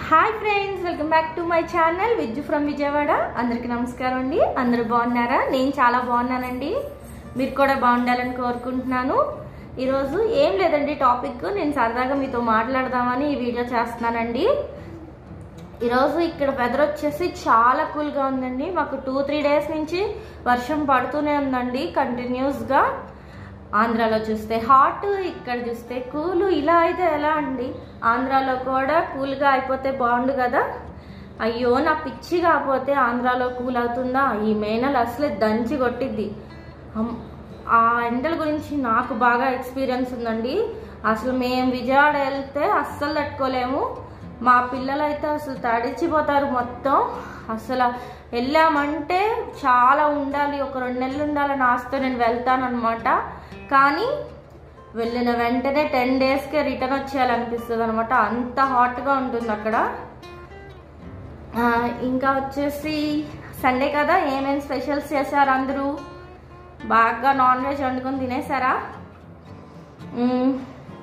Hi friends welcome back to my channel Vijju from Vijayawada అందరికీ నమస్కారం అండి అందరూ బాగున్నారా నేను చాలా బాగున్నానండి మీరు కూడా బాగుండాలని కోరుకుంటున్నాను ఈరోజు ఏం లేదండి టాపిక్ నేను సరదాగా మీతో మాట్లాడదామని ఈ వీడియో చేస్తున్నానండి ఈరోజు ఇక్కడ వెదర్ వచ్చేసి చాలా కూల్గా ఉందండి మాకు టూ త్రీ డేస్ నుంచి వర్షం పడుతూనే ఉందండి కంటిన్యూస్గా ఆంధ్రాలో చూస్తే హాట్ ఇక్కడ చూస్తే కూల్ ఇలా అయితే ఎలా అండి ఆంధ్రాలో కూడా కూల్గా అయిపోతే బాగుండు కదా అయ్యో నా పిచ్చి కాకపోతే ఆంధ్రాలో కూల్ అవుతుందా ఈ మే నెల అసలే దంచి కొట్టిద్ది అమ్- ఆ ఎండల గురించి నాకు బాగా ఎక్స్పీరియన్స్ ఉందండి అసలు మేము విజయవాడ వెళ్తే అస్సలు తట్టుకోలేము మా పిల్లలు అయితే అసలు తడిచిపోతారు మొత్తం అసలు వెళ్ళామంటే చాలా ఉండాలి ఒక రెండు నెలలు ఉండాలని ఆశతో నేను వెళ్తాను అనమాట కానీ వెళ్ళిన వెంటనే టెన్ డేస్కే రిటర్న్ వచ్చేయాలనిపిస్తుంది అనమాట అంత హాట్గా ఉంటుంది అక్కడ ఆ, ఇంకా వచ్చేసి సండే కదా ఏమేమి స్పెషల్స్ చేశారు అందరూ బాగా నాన్ వెజ్ వండుకొని తినేసారా మ్మ్.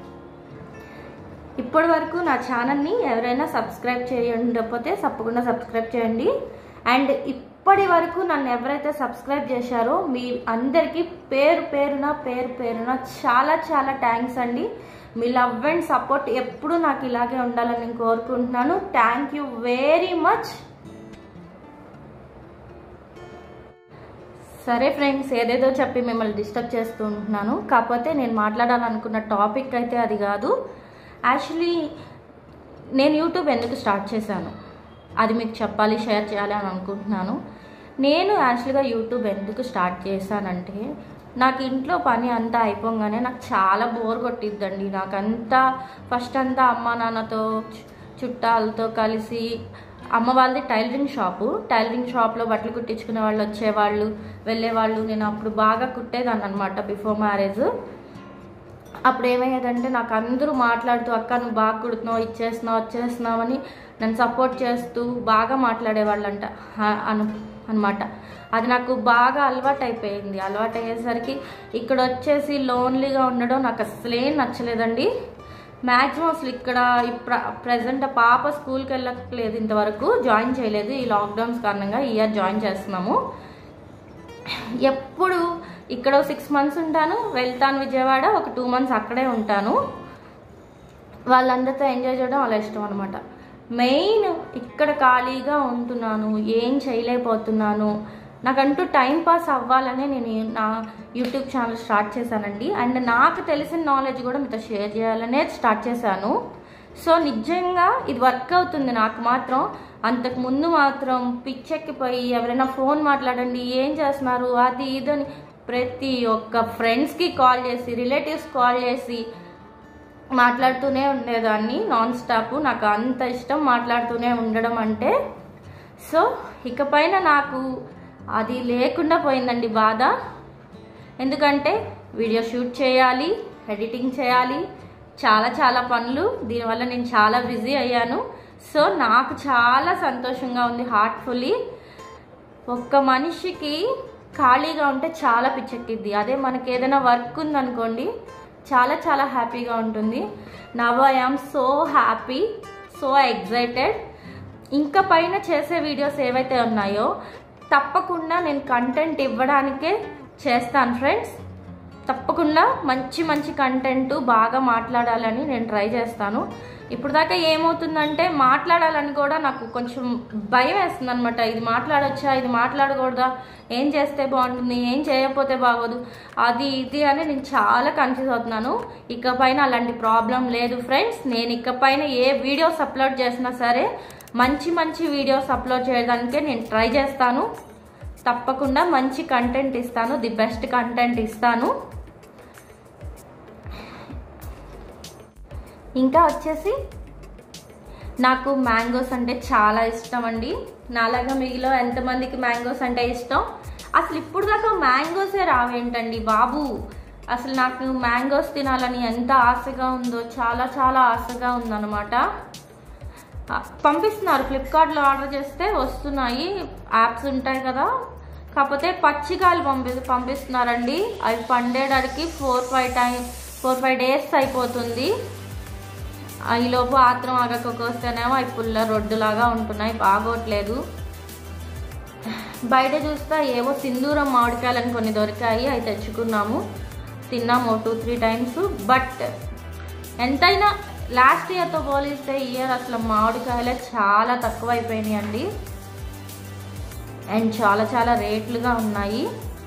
ఇప్పటి వరకు నా ఛానల్ని ఎవరైనా సబ్స్క్రైబ్ చేయకపోతే తప్పకుండా సబ్స్క్రైబ్ చేయండి అండ్ ఇప్పటి వరకు నన్ను ఎవరైతే సబ్స్క్రైబ్ చేశారో మీ అందరికీ పేరు పేరున పేరు పేరున చాలా చాలా థ్యాంక్స్ అండి మీ లవ్ అండ్ సపోర్ట్ ఎప్పుడు నాకు ఇలాగే ఉండాలని నేను కోరుకుంటున్నాను థ్యాంక్ యూ వెరీ మచ్ సరే ఫ్రెండ్స్ ఏదేదో చెప్పి మిమ్మల్ని డిస్టర్బ్ చేస్తూ ఉంటున్నాను కాకపోతే నేను మాట్లాడాలనుకున్న టాపిక్ అయితే అది కాదు యాక్చువల్లీ నేను యూట్యూబ్ ఎందుకు స్టార్ట్ చేశాను అది మీకు చెప్పాలి షేర్ చేయాలి అని అనుకుంటున్నాను నేను యాక్చువల్గా యూట్యూబ్ ఎందుకు స్టార్ట్ చేశానంటే నాకు ఇంట్లో పని అంతా అయిపోగానే నాకు చాలా బోర్ కొట్టిద్దండి నాకంతా ఫస్ట్ అంతా అమ్మ నాన్నతో చు- చుట్టాలతో కలిసి అమ్మ వాళ్ళది టైలరింగ్ షాపు టైలరింగ్ షాప్లో బట్టలు కుట్టించుకునే వాళ్ళు వచ్చేవాళ్ళు వెళ్ళేవాళ్ళు నేను అప్పుడు బాగా కుట్టేదాన్ని అనమాట బిఫోర్ మ్యారేజ్ అప్పుడు ఏమయ్యేదంటే నాకు అందరూ మాట్లాడుతూ అక్క నువ్వు బాగా కుడుతున్నావు ఇచ్చేస్తున్నావు వచ్చేస్తున్నావు అని నన్ను సపోర్ట్ చేస్తూ బాగా మాట్లాడేవాళ్ళంట ఆ- అను అనమాట అది నాకు బాగా అలవాటు అయిపోయింది అలవాటు అయ్యేసరికి ఇక్కడ వచ్చేసి లోన్లీగా ఉండడం నాకు అసలేం నచ్చలేదండి మ్యాక్సిమం అసలు ఇక్కడ ప్రజెంట్ పాప స్కూల్కి వెళ్ళట్లేదు ఇంతవరకు జాయిన్ చేయలేదు ఈ లాక్డౌన్స్ కారణంగా ఈ ఇయర్ జాయిన్ చేస్తున్నాము ఎప్పుడు ఇక్కడ సిక్స్ మంత్స్ ఉంటాను వెళ్తాను విజయవాడ ఒక టూ మంత్స్ అక్కడే ఉంటాను వాళ్ళందరితో ఎంజాయ్ చేయడం అలా ఇష్టం అనమాట మెయిన్ ఇక్కడ ఖాళీగా ఉంటున్నాను ఏం చేయలేకపోతున్నాను నాకంటూ టైం పాస్ అవ్వాలనే నేను ఈ- నా యూట్యూబ్ ఛానల్ స్టార్ట్ చేశానండి అండ్ నాకు తెలిసిన నాలెడ్జ్ కూడా మీతో షేర్ చేయాలనే స్టార్ట్ చేశాను సో నిజంగా ఇది వర్క్ అవుతుంది నాకు మాత్రం అంతకు ముందు మాత్రం పిచ్చెక్కిపోయి ఎవరైనా ఫోన్ మాట్లాడండి ఏం చేస్తున్నారు అది ఇదని ప్రతి ఒక్క ఫ్రెండ్స్కి కాల్ చేసి రిలేటివ్స్ కాల్ చేసి మాట్లాడుతూనే ఉండేదాన్ని నాన్ స్టాప్ నాకు అంత ఇష్టం మాట్లాడుతూనే ఉండడం అంటే సో ఇకపైన నాకు అది లేకుండా పోయిందండి బాధ ఎందుకంటే వీడియో షూట్ చేయాలి ఎడిటింగ్ చేయాలి చాలా చాలా పనులు దీనివల్ల నేను చాలా బిజీ అయ్యాను సో నాకు చాలా సంతోషంగా ఉంది హార్ట్ఫుల్లీ ఒక్క మనిషికి ఖాళీగా ఉంటే చాలా పిచ్చెక్కిద్ది అదే మనకి ఏదైనా వర్క్ ఉందనుకోండి చాలా చాలా హ్యాపీగా ఉంటుంది now I am so happy so excited ఇంకా పైన చేసే వీడియోస్ ఏవైతే ఉన్నాయో తప్పకుండా నేను కంటెంట్ ఇవ్వడానికే చేస్తాను ఫ్రెండ్స్ తప్పకుండా మంచి మంచి కంటెంట్ బాగా మాట్లాడాలని నేను ట్రై చేస్తాను ఇప్పుడు దాకా ఏమవుతుందంటే మాట్లాడాలని కూడా నాకు కొంచెం భయం వేస్తుంది అనమాట ఇది మాట్లాడొచ్చా ఇది మాట్లాడకూడదా ఏం చేస్తే బాగుంటుంది ఏం చేయకపోతే బాగోదు అది ఇది అని నేను చాలా కన్ఫ్యూజ్ అవుతున్నాను ఇకపైన అలాంటి ప్రాబ్లం లేదు ఫ్రెండ్స్ నేను ఇకపైన ఏ వీడియోస్ అప్లోడ్ చేసినా సరే మంచి మంచి వీడియోస్ అప్లోడ్ చేయడానికే నేను ట్రై చేస్తాను తప్పకుండా మంచి కంటెంట్ ఇస్తాను ది బెస్ట్ కంటెంట్ ఇస్తాను ఇంకా వచ్చేసి నాకు మ్యాంగోస్ అంటే చాలా ఇష్టం అండి నాలాగా మిగిలిన ఎంతమందికి మ్యాంగోస్ అంటే ఇష్టం అసలు ఇప్పుడు దాకా మ్యాంగోసే రావేంటండి బాబు అసలు నాకు మ్యాంగోస్ తినాలని ఎంత ఆశగా ఉందో చాలా చాలా ఆశగా ఉందన్నమాట ఆ, పంపిస్తున్నారు ఫ్లిప్కార్ట్లో ఆర్డర్ చేస్తే వస్తున్నాయి యాప్స్ ఉంటాయి కదా కాకపోతే పచ్చికాయలు పంపి పంపిస్తున్నారండి అవి పండేడానికి four five time four five days అయిపోతుంది ఆ ఈలోపు ఆత్రం ఆగకపోస్తేనేమో అవి పుల్ల రొడ్డులాగా ఉంటున్నాయి బాగోట్లేదు బయట చూస్తే ఏవో సింధూరం మామిడికాయలని కొన్ని దొరికాయి అవి తెచ్చుకున్నాము తిన్నాము టూ త్రీ టైమ్స్ బట్ ఎంతైనా లాస్ట్ ఇయర్తో పోలిస్తే ఈ ఇయర్ అసలు మామిడికాయలు చాలా తక్కువ అయిపోయినాయి అండి అండ్ చాలా చాలా రేట్లుగా ఉన్నాయి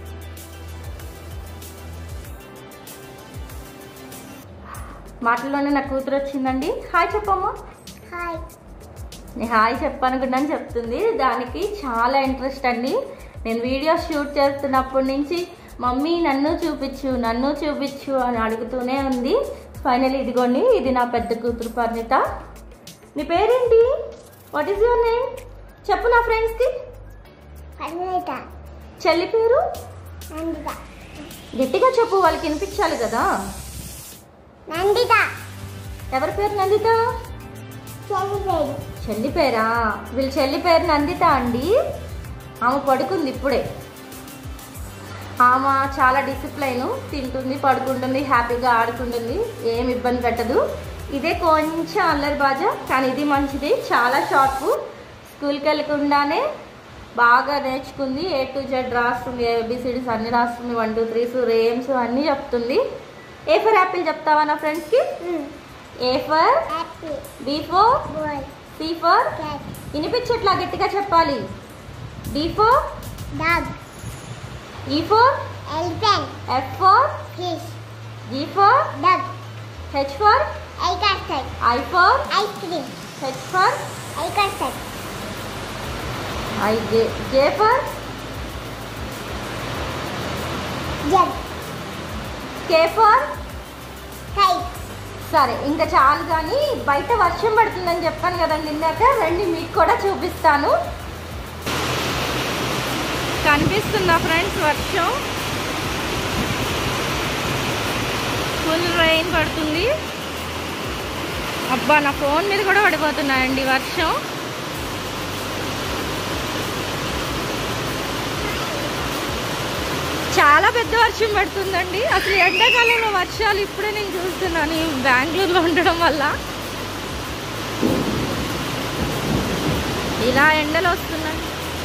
మాటల్లోనే నా కూతురు వచ్చిందండి హాయ్ చెప్పమ్మా హాయ్ నేను హాయ్ చెప్పనుకున్నాను చెప్తుంది దానికి చాలా ఇంట్రెస్ట్ అండి నేను వీడియో షూట్ చేస్తున్నప్పటి నుంచి మమ్మీ నన్ను చూపించు నన్ను చూపించు అని అడుగుతూనే ఉంది ఫైనల్ ఇదిగోండి ఇది నా పెద్ద కూతురు పరిణిత నీ పేరేంటి వాట్ ఈస్ యువర్ నేమ్ చెప్పు నా ఫ్రెండ్స్కి పర్మిత చెల్లి పేరు నందిత గట్టిగా చెప్పు వాళ్ళకి వినిపించాలి కదా నందిత ఎవరి పేరు నందిత చెల్లి పేరు చెల్లి పేరా వీళ్ళ చెల్లి పేరు నందిత అండి ఆమె పడుకుంది ఇప్పుడే ఆమె చాలా డిసిప్లైన్ తింటుంది పడుకుంటుంది హ్యాపీగా ఆడుకుంటుంది ఏం ఇబ్బంది పెట్టదు ఇదే కొంచెం అల్లరి బాజా కానీ ఇది మంచిది చాలా షార్ప్ స్కూల్కి వెళ్ళకుండానే బాగా నేర్చుకుంది ఏ టు జెడ్ రాస్తుంది ఏబిసిడీస్ అన్ని రాస్తుంది వన్ టూ త్రీస్ రేమ్స్ అన్నీ చెప్తుంది ఏ ఫర్ యాపిల్ చెప్తావా నా ఫ్రెండ్స్కి A for happy B for boy C for cat వినిపించట్లా గట్టిగా చెప్పాలి D for dog E for elephant F for fish G for dug H for I custard I for ice cream H for I custard I J J for jug K for kite సరే ఇంకా చాలు కానీ బయట వర్షం పడుతుందని చెప్పాను కదండి ఇందాక రండి మీకు కూడా చూపిస్తాను కనిపిస్తుందా ఫ్రెండ్స్ వర్షం ఫుల్ రెయిన్ పడుతుంది అబ్బా నా ఫోన్ మీద కూడా పడిపోతున్నాయండి వర్షం చాలా పెద్ద వర్షం పడుతుందండి అసలు ఎండాకాలంలో వర్షాలు ఇప్పుడే నేను చూస్తున్నాను ఈ బెంగళూరులో ఉండడం వల్ల ఇలా ఎండలు వస్తున్నాయి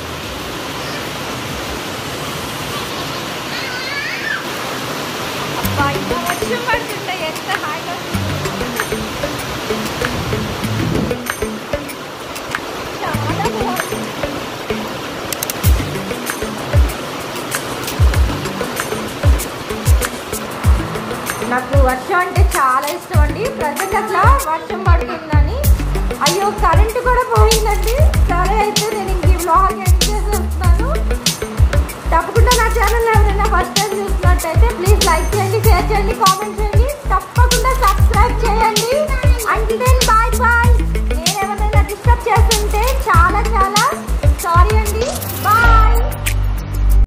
అబ్బా ఇంకా వర్షం పడుతుంటే ఎంత హాయిగా చాలా బాగుంది నాకు వర్షం అంటే చాలా ఇష్టం అండి ప్రజెంట్ అట్లా వర్షం పడుతుందని అయ్యో కరెంటు కూడా పోయిందండి